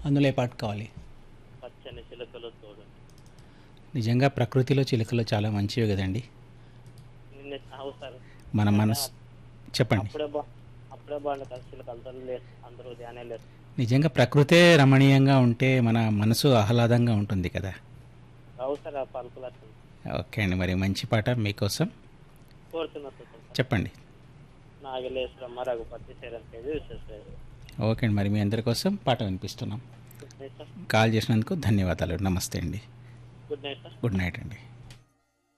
అందులో ఏ పాట కావాలి పచ్చని చిలుకలు తోడు నిజంగా ప్రకృతిలో చిలుకలు చాలా మంచివి కదండి నిన్న అవు సార్ మన మనసు చెప్పండి అప్పుడే బా అప్పుడే బాగుంది కదా చిలుకలతో లేదు అందరూ ఉదయాన్నే లేదు నిజంగా ప్రకృతే రమణీయంగా ఉంటే మన మనసు ఆహ్లాదంగా ఉంటుంది కదా అవు సార్ ఆ పలుకులు అట్లా ఓకే అండి మరి మంచి పాట మీకోసం కోరుతున్నా సార్ చెప్పండి నాగలేశ్వరమ్మ రఘుపతి శరణ్ తేజీ విశ్వేశ్వర ఓకే అండి మరి మీ అందరి కోసం పాట వినిపిస్తున్నాం గుడ్ నైట్ సార్ కాల్ చేసినందుకు ధన్యవాదాలు నమస్తే అండి good night sir good night అండి